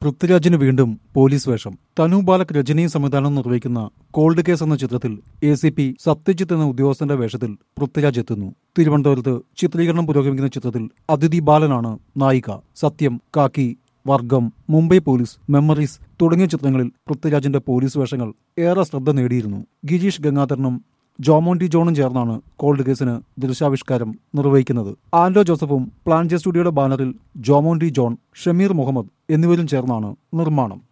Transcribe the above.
പൃഥ്വിരാജിന് വീണ്ടും പോലീസ് വേഷം തനു ബാലക് രചനയും സംവിധാനവും നിർവഹിക്കുന്ന കോൾഡ് കേസ് എന്ന ചിത്രത്തിൽ എ സി പി സത്യജിത്ത് എന്ന ഉദ്യോഗസ്ഥന്റെ വേഷത്തിൽ പൃഥ്വിരാജ് എത്തുന്നു തിരുവനന്തപുരത്ത് ചിത്രീകരണം പുരോഗമിക്കുന്ന ചിത്രത്തിൽ അതിഥി ബാലനാണ് നായിക സത്യം കാക്കി വർഗം മുംബൈ പോലീസ് മെമ്മറീസ് തുടങ്ങിയ ചിത്രങ്ങളിൽ പൃഥ്വിരാജിന്റെ പോലീസ് വേഷങ്ങൾ ഏറെ ശ്രദ്ധ നേടിയിരുന്നു ഗിരീഷ് ഗംഗാധരനും ജോമോണ്ടി ജോണും ചേർന്നാണ് കോൾഡ് കേസിന് ദൃശ്യാവിഷ്കാരം നിർവഹിക്കുന്നത് ആൻഡോ ജോസഫും പ്ലാൻ ജെ സ്റ്റുഡിയോയുടെ ബാനറിൽ ജോമോണ്ടി ജോൺ ഷമീർ മുഹമ്മദ് എന്നിവരും ചേർന്നാണ് നിർമ്മാണം